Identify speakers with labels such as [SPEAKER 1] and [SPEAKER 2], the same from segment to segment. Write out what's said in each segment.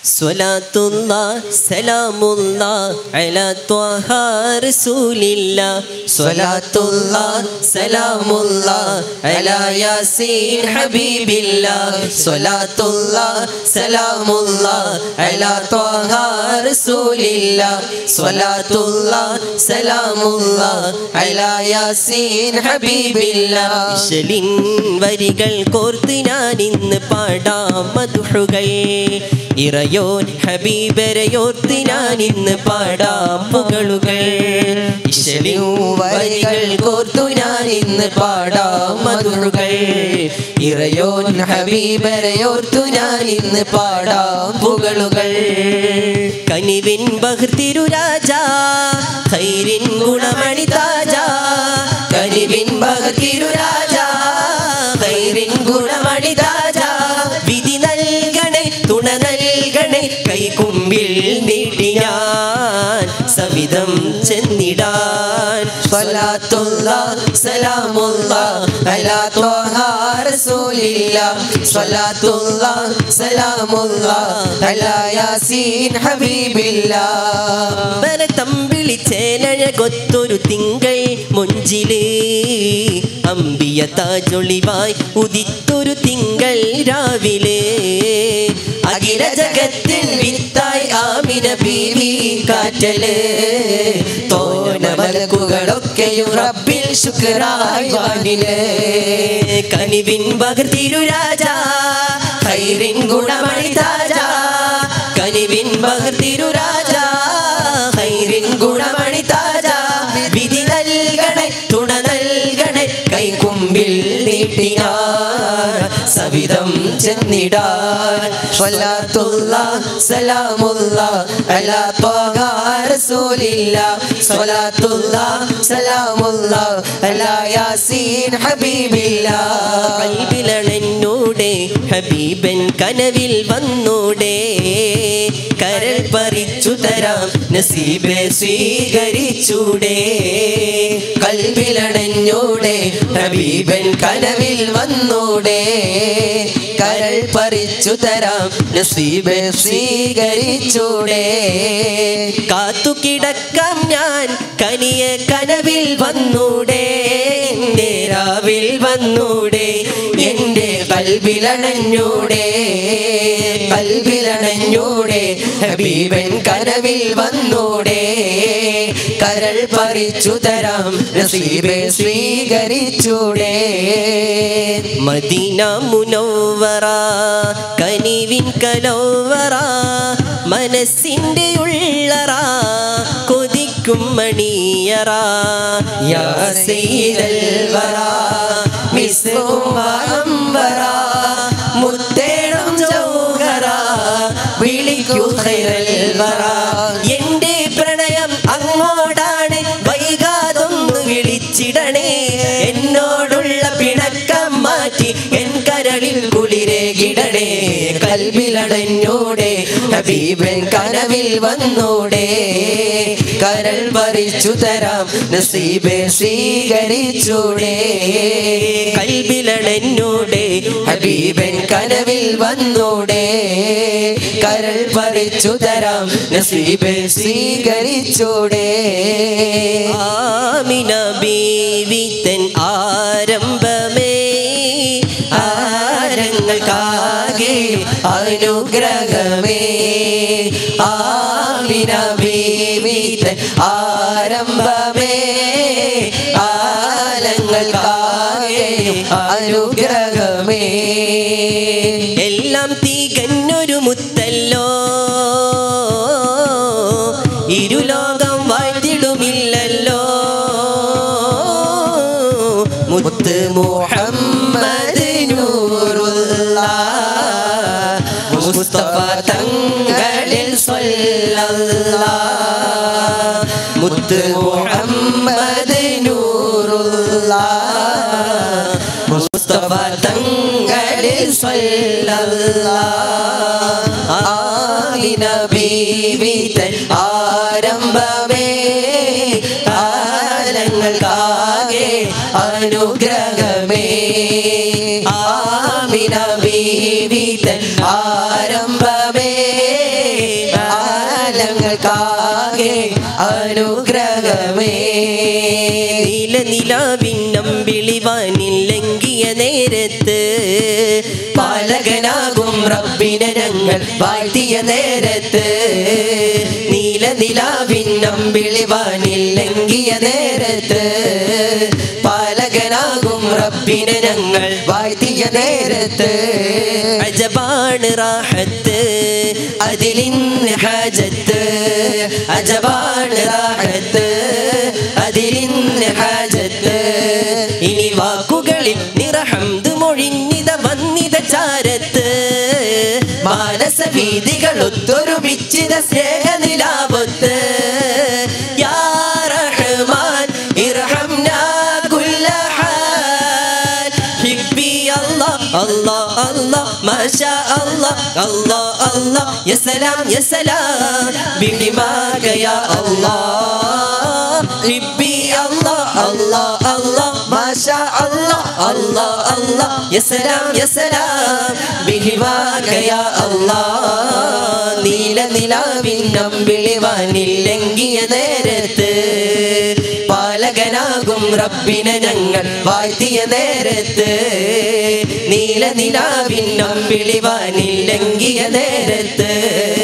[SPEAKER 1] صلاة الله سلام الله على طه رسول الله صلاة الله سلام الله على ياسين حبيب الله صلاة الله سلام الله على طه رسول الله صلاة الله سلام الله على ياسين حبيب الله ഇശലിൻ വരികൾ കോർത്ത് ഞാൻ ഇന്ന് പാടാം മധുഹുകൾ ഇറയോൻ ഹബീബരയോർത്ത് ഞാൻ ഇന്ന് പാടാം പുകളുകൾ ഇശലിൻ വരികൾ കോർത്തു ഞാൻ ഇന്ന് പാടാം മധുഹുകൾ ഇറയോൻ ഹബീബരയോർത്തു ഞാൻ ഇന്ന് പാടാം പുകളുകൾ കനിവിൻ ബഹ്തിരുരാജ ഖൈരിൻ ഗുണമണി താജ കനിവിൻ ബഹ്തിരുരാജ ഖൈരിൻ ഗുണമണി താജ വിധി നൽകണേ തുണ നൽകണേ കൈകുമ്പിൽ നീട്ടി ഞാൻ സവിധം ചെന്നിടാൻ സ്വലാത്തുള്ള സലാമുള്ള അലാ ത്വഹ റസൂലില്ല സ്വലാത്തുള്ള സലാമുള്ള അലാ യാസീൻ ഹബീബില്ല തമ്പിളിച്ചേനഴകൊത്തൊരു തിങ്കൾ മുഞ്ചില് അമ്പിയ താജൊളിവായി ഉദിത്തൊരു തിങ്കൾ രാവിലെ അഖില ജഗത്തിൽ വിത്തായി ആമിന ബീവി കാറ്റല് തോന മലക്കുകളൊക്കെയും റബ്ബിൽ ശുക്രായി വാനില് കനിവിൻ ബഹർത്തിരുരാജ ഹൈറിൻ ഗുണമണി താജ കനിവിൻ ബഹർത്തിരുരാജ ഹൈറിൻ ഗുണമണി താജ വിധി നൽകണേ തുണ നൽകണേ കൈകുമ്പിൽ നീട്ടിനാൻ സവിധം ചെന്നിടാൻ സ്വലാത്തുള്ള സലാമുള്ള അലാ ത്വഹ റസൂലില്ല സ്വലാത്തുള്ള സലാമുള്ള അലാ യാസീൻ ഹബീബില്ല കൽബിലണന്നൂടെ ഹബീബൻ കനവിൽ വന്നൂടെ കരൾ പറിച്ചു തരാം നസീബെ സ്വീകരിച്ചൂടെ കൽബിലണഞ്ഞൂടെ ഹബീബൻ കനവിൽ വന്നൂടെ കരൾ പറിച്ചു തരാം നസീബെ സ്വീകരിച്ചൂടെ കാത്തു കിടക്കാം ഞാൻ കനിയ കനവിൽ വന്നൂടെ എൻ്റെ രാവിൽ വന്നൂടെ എൻ്റെ കൽബിലണഞ്ഞൂടെ കൽബിലണഞ്ഞൂടെ ഹബീബൻ കനവിൽ വന്നൂടെ കരൾ പറിച്ചു തരാം നസീബെ സ്വീകരിച്ചൂടെ മദീന മുനവറ കനിവിൻ കലോവറ മനസ്സിൻ്റെ ഉള്ളറ കൊതിക്കും മണിയറ യാ സയ്യിദൽ വറ മിസ്റുംബറ മുത്തേണം ജൗഹറ വിളിക്കൂ ഖൈറൽ വറ എൻ്റെ പ്രണയം അങ്ങോടാണ് വൈകാതൊന്ന് വിളിച്ചിടണേ എന്നോടുള്ള പിണക്കം മാറ്റി എൻ കരളിൽ കുളിരേകിടണേ കൽവിലടഞ്ഞൂടെ ഹബീബൻ കനവിൽ വന്നൂടെ കരൾ പറിച്ചു തരാം നസീബെ സ്വീകരിച്ചൂടെ കൽവിലടഞ്ഞൂടെ ഹബീബൻ കനവിൽ വന്നൂടെ കരൾ പറിച്ചു തരാം നസീബെ സ്വീകരിച്ചൂടെ ആമിന ബീവി തൻ ആരംഭമേ ആരങ്ങൾക്കാകെ അനുഗ്രഹമേ ആമിന ബീവി തൻ ആരംഭമേ ആലങ്ങൾക്കാകെ അനുഗ്രഹമേ എല്ലാം തികഞ്ഞൊരു മുത്തല്ലോ ഇരുലോകം വാഴ്ത്തിടുമില്ലല്ലോ മുത്ത് മുഹമ്മദ് നൂറുള്ള മുസ്തഫ തങ്ങളിൽ സ്വല്ലല്ല മുത്ത് മുഹമ്മദ് നൂറുള്ള മുസ്തഫ തങ്ങളിൽ സ്വല്ലല്ല ആമിന ബീവി തൻ ആരംഭമേ ആലങ്ങൾക്കാകെ അനുഗ്രഹമേ ആമിന ബീവി തൻ ആരംഭമേ ഞങ്ങൾക്കാകെ അനുഗ്രഹമേ
[SPEAKER 2] നീല നിലാവിന്നമ്പിളിവാനിൽ ലംഘിയ നേരത്ത്
[SPEAKER 1] പാലകനാകും റബ്ബിനെ ഞങ്ങൾ വാഴ്ത്തിയ നേരത്ത് നീല നിലാവിന്നമ്പിളിവാനിൽ ലംഘിയ നേരത്ത് പാലകനാകും റബ്ബിനെ ഞങ്ങൾ വാഴ്ത്തിയ നേരത്ത്
[SPEAKER 2] അജബാണ് റാഹത്ത്
[SPEAKER 1] അതിലിന്ന് ഹാജത്ത് അജബാണ് റാഹത്ത് അതിലിന്ന് ഹാജത്ത്
[SPEAKER 2] ഇനി വാക്കുകളിൽ നിറഹംത് മൊഴിഞ്ഞിത വന്നിത ചാരത്ത്
[SPEAKER 1] മാനസഭീതികൾ ഒത്തൊരുമിച്ചിത സ്നേഹനിലാപത്ത് യാ റഹ്മാൻ ഇർഹംനാ കുല്ല ഹാൽ
[SPEAKER 2] ഹിബ്ബി അല്ലാഹ് അല്ലാഹ് അല്ലാഹ് മാഷാ അല്ലാഹ് അല്ലാഹ് അല്ലാഹ് യ സലാം യ സലാം
[SPEAKER 1] ബിഹിമാക യാ അല്ലാഹ്
[SPEAKER 2] ഹിബ്ബി അല്ലാഹ് അല്ലാഹ് അല്ലാഹ്
[SPEAKER 1] മാഷാ അല്ലാഹ് അല്ലാഹ് അല്ലാഹ്
[SPEAKER 2] യ സലാം യ സലാം
[SPEAKER 1] ബിഹിമാക യാ അല്ലാഹ് നീല നിലാവിന്നമ്പിളിവാനിൽ ലംഘിയ നേരത്ത് പാലകനാകും റബ്ബിനെ ഞങ്ങൾ വാഴ്ത്തിയ നേരത്ത് നീല നിലാവിന്നമ്പിളിവാനിൽ ലംഘിയ നേരത്ത്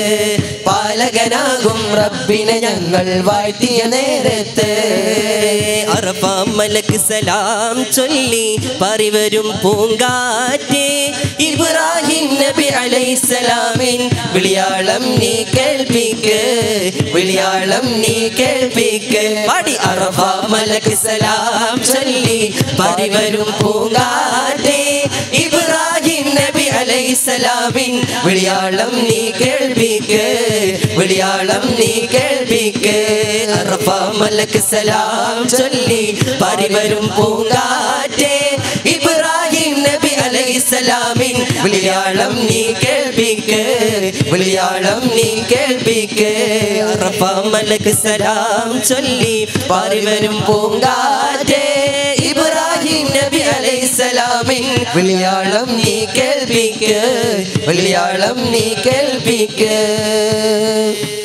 [SPEAKER 1] പാലകനാകും റബ്ബിനെ ഞങ്ങൾ വാഴ്ത്തിയ നേരത്ത്
[SPEAKER 2] അറഫ മലക്ക് സലാം ചൊല്ലി പരിവരും പൂങ്കാറ്റേ
[SPEAKER 1] ഇബ്രാഹിം നബി അലൈസലാമിൻ വിളിയാളം നീ കേൾപ്പിക്ക് വിളിയാളം നീ കേൾപ്പിക്ക്
[SPEAKER 2] പാടി.
[SPEAKER 1] അറഫ മലക്ക് സലാം ചൊല്ലി പരിവരും പൂങ്കാറ്റേ ഇബ്രാഹിം നബി അലൈസലാമിൻ വിളിയാളം നീ കേൾപ്പിക്ക് വിളിയാളം നീ കേൾപ്പിക്ക് അറഫ മലക്ക് സലാം ചൊല്ലി പരിവരും പൂങ്കാറ്റേ ഇബ്രാഹിം നബി അലൈസലാമിൻ വിളിയാളം നീ കേൾപ്പിക്ക് വിളിയാളം നീ കേൾപ്പിക്ക്
[SPEAKER 2] അറഫ മലക്ക് സലാം ചൊല്ലി
[SPEAKER 1] പാറിവരും പൂങ്കാറ്റേ ഇബ്രാഹിം നബി അലൈസലാമിൻ വിളിയാളം നീ കേൾപ്പിക്ക് വിളിയാളം നീ കേൾപ്പിക്ക്